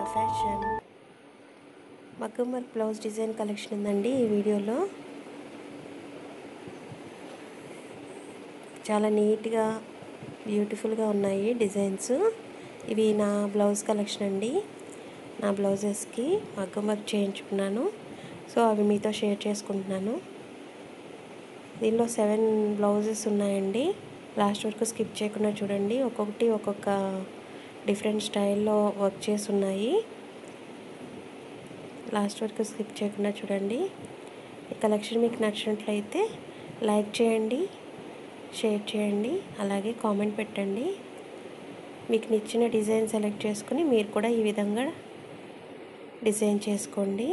fashion మగ్గం work blouse design collection ఉందండి ఈ వీడియోలో చాలా నీట్గా బ్యూటిఫుల్గా ఉన్నాయి డిజైన్స్ ఇవి నా బ్లౌజ్ కలెక్షన్ అండి నా బ్లౌజెస్కి మగ్గం వర్క్ చేయించుకున్నాను సో అవి మీతో షేర్ చేసుకుంటున్నాను దీనిలో సెవెన్ బ్లౌజెస్ ఉన్నాయండి లాస్ట్ వరకు స్కిప్ చేయకుండా చూడండి ఒక్కొక్కటి ఒక్కొక్క డిఫరెంట్ స్టైల్లో వర్క్ చేసి ఉన్నాయి లాస్ట్ వరకు స్కిప్ చేయకుండా చూడండి ఈ కలెక్షన్ మీకు నచ్చినట్లయితే లైక్ చేయండి షేర్ చేయండి అలాగే కామెంట్ పెట్టండి మీకు నచ్చిన డిజైన్ సెలెక్ట్ చేసుకుని మీరు కూడా ఈ విధంగా డిజైన్ చేసుకోండి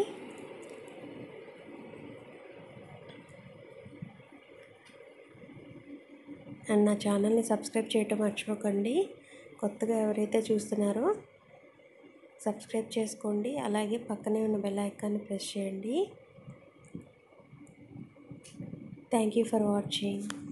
అండ్ నా ఛానల్ని సబ్స్క్రైబ్ చేయటం మర్చిపోకండి కొత్తగా ఎవరైతే చూస్తున్నారో సబ్స్క్రైబ్ చేసుకోండి అలాగే పక్కనే ఉన్న బెల్ ఐకాన్ని ప్రెస్ చేయండి థ్యాంక్ యూ ఫర్ వాచింగ్